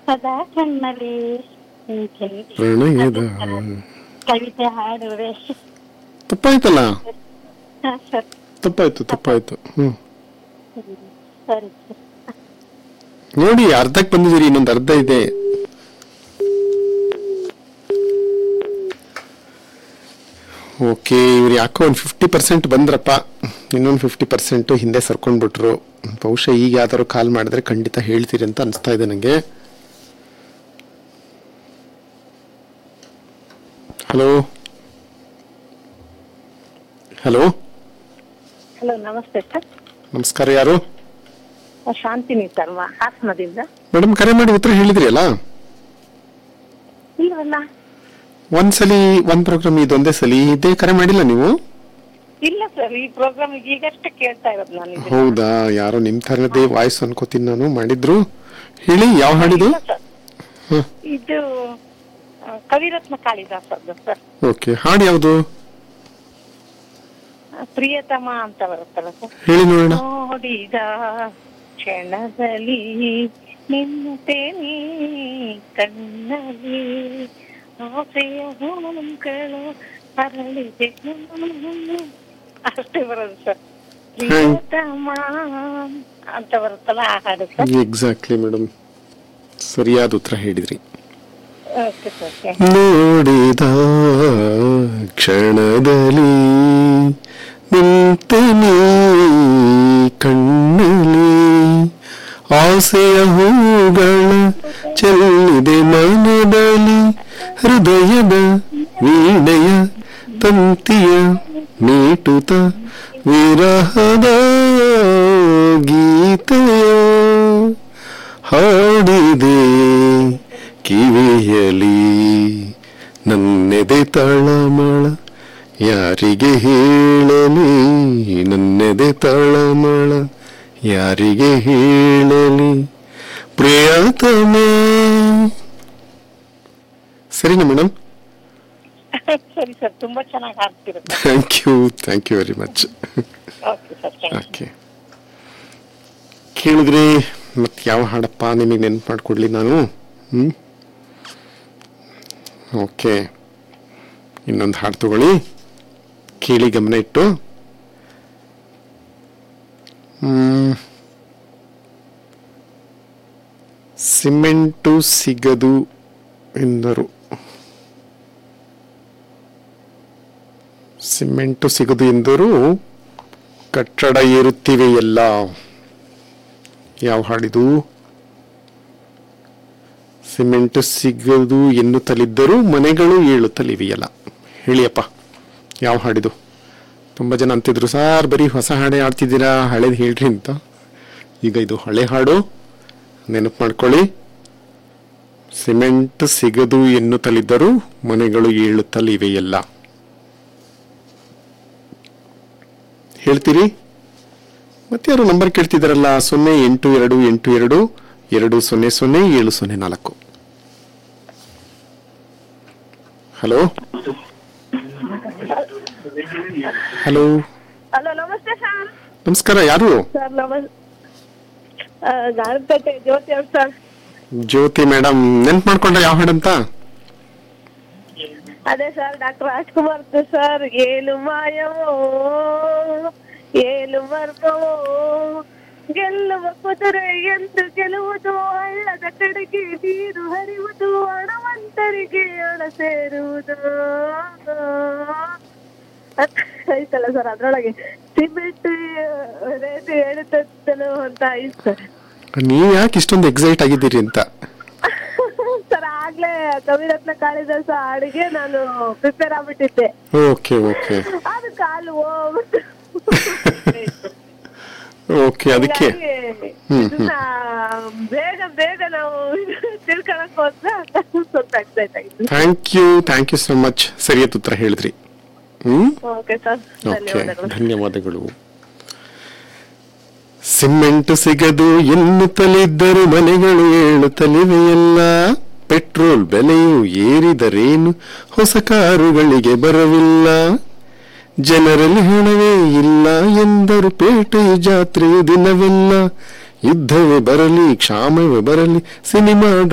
ಸದಾ ಕಣ್ಣಲ್ಲಿ ಹೀಗೆ ಪ್ರಣಯದ ಕವಿತೆ ಹಾಡುವೆ ತಪ್ಪಾಯ್ತಲ್ಲ ಹಾ, ಸರ್ ತಪ್ಪಾಯ್ತು ತಪ್ಪಾಯ್ತು ಹ್ಮ್ ಹ್ಮ್. ಸರಿ ಸರ್ ನೋಡಿ ಅರ್ಧಕ್ಕೆ ಬಂದಿದ್ದೀರಿ ಇನ್ನೊಂದು ಅರ್ಧ ಇದೆ ಓಕೆ ಇವ್ರು ಯಾಕೋ ಒಂದು ಫಿಫ್ಟಿ ಪರ್ಸೆಂಟ್ ಬಂದ್ರಪ್ಪ ಇನ್ನೊಂದು ಫಿಫ್ಟಿ ಪರ್ಸೆಂಟ್ ಹಿಂದೆ ಸರ್ಕೊಂಡ್ಬಿಟ್ರು ಬಹುಶಃ ಈಗ ಯಾವ್ದಾದ್ರು ಕಾಲ್ ಮಾಡಿದ್ರೆ ಖಂಡಿತ ಹೇಳ್ತೀರಿ ಅಂತ ಅನಿಸ್ತಾ ಇದೆ ನನಗೆ ಹಲೋ ಹಲೋ ಹಲೋ ನಮಸ್ತೆ ಸರ್ ನಮಸ್ಕಾರ ಯಾರು ಶಾಂತಿನಿ ಸರ್ ಹಾಸನದಿಂದ ಮೇಡಮ್ ಕರೆ ಮಾಡಿ ಉತ್ತರ ಹೇಳಿದ್ರಿ ಅಲ್ಲ ಇಲ್ವಲ್ಲ ಒಂದ್ಸಲಿ ಒಂದ್ ಪ್ರೋಗ್ರಾಮ್ ಇದೊಂದೇ ಸಲಿ ಇದೇ ಕರೆ ಮಾಡಿಲ್ಲ ನೀವು ಇಲ್ಲ ಸರ್ ಈ ಪ್ರೋಗ್ರಾಮ್ ಈಗಷ್ಟೇ ಕೇಳ್ತಾ ಇರೋದು ನಾನು ಇದನ್ನ. ಹೌದಾ ಯಾರೋ ನಿಮ್ ತರದೇ ವಾಯ್ಸ್ ಅನ್ಕೋತೀನಿ ನಾನು ಮಾಡಿದ್ರು ಹೇಳಿ ಯಾವ ಹಾಡಿದು ಇಲ್ಲ ಸರ್ ಹ. ಇದು ಆ, ಕವಿರತ್ನ ಕಾಳಿದಾಸದ್ದು ಸರ್ ಓಕೆ ಹಾಡು ಯಾವುದು ಆ, ಪ್ರಿಯತಮ ಅಂತ ಬರುತ್ತಲ್ಲ ಸರ್ ಹೇಳಿ ನೋಡೋಣ ನೋಡಿದ ಕ್ಷಣದಲ್ಲಿ ನಿಂತೇನೆ ಕಣ್ಣಲ್ಲಿ ಆಸೆಯ ಹೂಗಳು ಅರಳಿದೆ ಅಷ್ಟೇ ಬರೋದು ಸರ್ ಪ್ರಿಯತಮ ಅಂತ ಬರುತ್ತಲ್ಲ ಆ ಹಾಡು ಸರ್ ಎಕ್ಸಾಕ್ಟ್ಲಿ ಮೇಡಮ್ ಸರಿಯಾದ ಉತ್ತರ ಹೇಳಿದ್ರಿ ಓಕೆ ಸರ್ ನೋಡಿದ ಕ್ಷಣದಲ್ಲಿ ನಿಂತನೇ ಕಣ್ಣಲ್ಲಿ ಆಸೆಯ ಹೂಗಳ ಚೆಲ್ಲಿದೆ ಮನದಲ್ಲಿ ಹೃದಯದ ವೀಣೆಯ ತಂತಿಯ ಮೀಟುತ ವಿರಹದ ಗೀತೆಯ ಹಾಡಿದೆ ಕಿವಿಯಲಿ ನನ್ನೆದೆ ತಳಮಳ ಯಾರಿಗೆ ಹೇಳಲಿ ನನ್ನೆದೆ ತಳಮಳ ಯಾರಿಗೆ ಹೇಳಲಿ ಪ್ರಿಯತಮ ಸರಿನಾ ಮೇಡಮ್ ಸರಿ ಸರ್ ತುಂಬಾ ಚೆನ್ನಾಗಿ ಹಾಡ್ತಿರುತ್ತೆ thank you thank you very much okay sir thank okay ಕೇಳಿದ್ರಿ ಮತ್ತೆ ಯಾವ ಹಾಡಪ್ಪ ನಿಮಗೆ ನೆನ್ಪು ಮಾಡಿಕೊಡ್ಲಿ ನಾನು ಹ್ಞೂ ಓಕೆ ಇನ್ನೊಂದು ಹಾಡು ತಗೊಳ್ಳಿ ಕೇಳಿ ಗಮನ ಇಟ್ಟು ಹ್ಮ್. ಸಿಮೆಂಟು ಸಿಗದು ಎಂದರು ಸಿಮೆಂಟು ಸಿಗದು ಎಂದರು ಕಟ್ಟಡ ಏರುತ್ತಿವೆ ಎಲ್ಲ ಯಾವ ಹಾಡಿದು ಸಿಮೆಂಟ್ ಸಿಗದು ಎನ್ನುತ್ತಲಿದ್ದರೂ ಮನೆಗಳು ಏಳುತ್ತಲಿವೆಯಲ್ಲ ಹೇಳಿಯಪ್ಪ ಯಾವ ಹಾಡಿದು ತುಂಬ ಜನ ಅಂತಿದ್ರು ಸಾರ್ ಬರೀ ಹೊಸ ಹಾಡೇ ಆಡ್ತಿದ್ದೀರಾ ಹಳೇದು ಹೇಳ್ರಿ ಅಂತ ಈಗ ಇದು ಹಳೆ ಹಾಡು ನೆನಪು ಮಾಡ್ಕೊಳ್ಳಿ ಸಿಮೆಂಟ್ ಸಿಗದು ಎನ್ನುತ್ತಲಿದ್ದರೂ ಮನೆಗಳು ಏಳುತ್ತಲಿವೆಯಲ್ಲ ಹೇಳ್ತೀರಿ ಮತ್ತೆ ಯಾರು ನಂಬರ್ ಕೇಳ್ತಿದಾರಲ್ಲ ಸೊನ್ನೆ ಎಂಟು ಎರಡು ಎಂಟು ಎರಡು ಎರಡು ಸೊನ್ನೆ ಸೊನ್ನೆ ಏಳು ಸೊನ್ನೆ ನಾಲ್ಕು ಹಲೋ ಹಲೋ ಹಲೋ ನಮಸ್ತೆ ಸರ್ ನಮಸ್ಕಾರ ಯಾರು ಸರ್ ನಮಸ್ ಗಾರಪೇಟೆ ಜ್ಯೋತಿ ಅವ್ರು ಸರ್ ಜ್ಯೋತಿ ಮೇಡಮ್ ನೆನ್ಪು ಮಾಡ್ಕೊಂಡ್ರೆ ಯಾವ ಹಾಡಂತ ಅದೇ ಸರ್ ಡಾಕ್ಟರ್ ರಾಜ್ಕುಮಾರ್ ಸರ್ ಏನು ಮಾಯವೋ ಏನು ಮರ್ಮವೋ ಗೆಲ್ಲುವ ಕುದುರೆ ಎಂದು ಗೆಲ್ಲುವುದು ಹಳ್ಳದ ಕಡೆಗೆ ನೀರು ಹರಿಯುವುದು ಹಣವಂತರಿಗೆ ಹಣ ಸೇರುವುದು ಅದ್ ಐತಲ್ಲ ಸರ್ ಅದ್ರೊಳಗೆ ಸಿಮೆಂಟ್ ರೇಟ್ ಹೇಳುತ್ತಲೋ ಅಂತ ಐತ್ ಸರ್ ನೀವ್ ಯಾಕೆ ಇಷ್ಟೊಂದು ಎಕ್ಸೈಟ್ ಆಗಿದ್ದೀರಿ ಅಂತ ಸರ್ ಆಗ್ಲೇ ಕವಿರತ್ನ ಕಾಳಿದಾಸ ಹಾಡಿಗೆ ನಾನು ಪ್ರಿಪೇರ್ ಆಗ್ಬಿಟ್ಟಿದ್ದೆ ಓಕೆ ಓಕೆ ಅದು ಕಾಲು ಹೋಗ್ಬಿಟ್ಟು ಓಕೆ ಅದಕ್ಕೆ ಹೀಗಾಗಿ ಹ್ಮ್, ಇದನ್ನ ಬೇಗ ಬೇಗ ನಾವು ತಿಳ್ಕೊಳಕ್ ಹೋದ್ರೆ ಸ್ವಲ್ಪ ಎಕ್ಸೈಟ್ ಆಗಿತ್ತು thank you thank you so much ಸರಿಯಾದ ಉತ್ತರ ಹೇಳಿದ್ರಿ ಹ್ಮ್ ಓಕೆ ಸರ್ ಓಕೆ ಧನ್ಯವಾದಗಳು ಧನ್ಯವಾದಗಳು ಸಿಮೆಂಟ್ ಸಿಗದು ಎನ್ನುತ್ತಲಿದ್ದರು ಮನೆಗಳು ಏಳುತ್ತಲಿವೆಯಲ್ಲ ಪೆಟ್ರೋಲ್ ಬೆಲೆಯು ಏರಿದರೇನು ಹೊಸ ಕಾರುಗಳಿಗೆ ಬರವಿಲ್ಲ ಜನರಲ್ಲಿ ಹಣವೇ ಇಲ್ಲ ಎಂದರು ಪೇಟೆಯ ಜಾತ್ರೆಯ ದಿನವೆಲ್ಲ ಯುದ್ಧವೇ ಬರಲಿ ಕ್ಷಾಮವೇ ಬರಲಿ ಸಿನಿಮಾ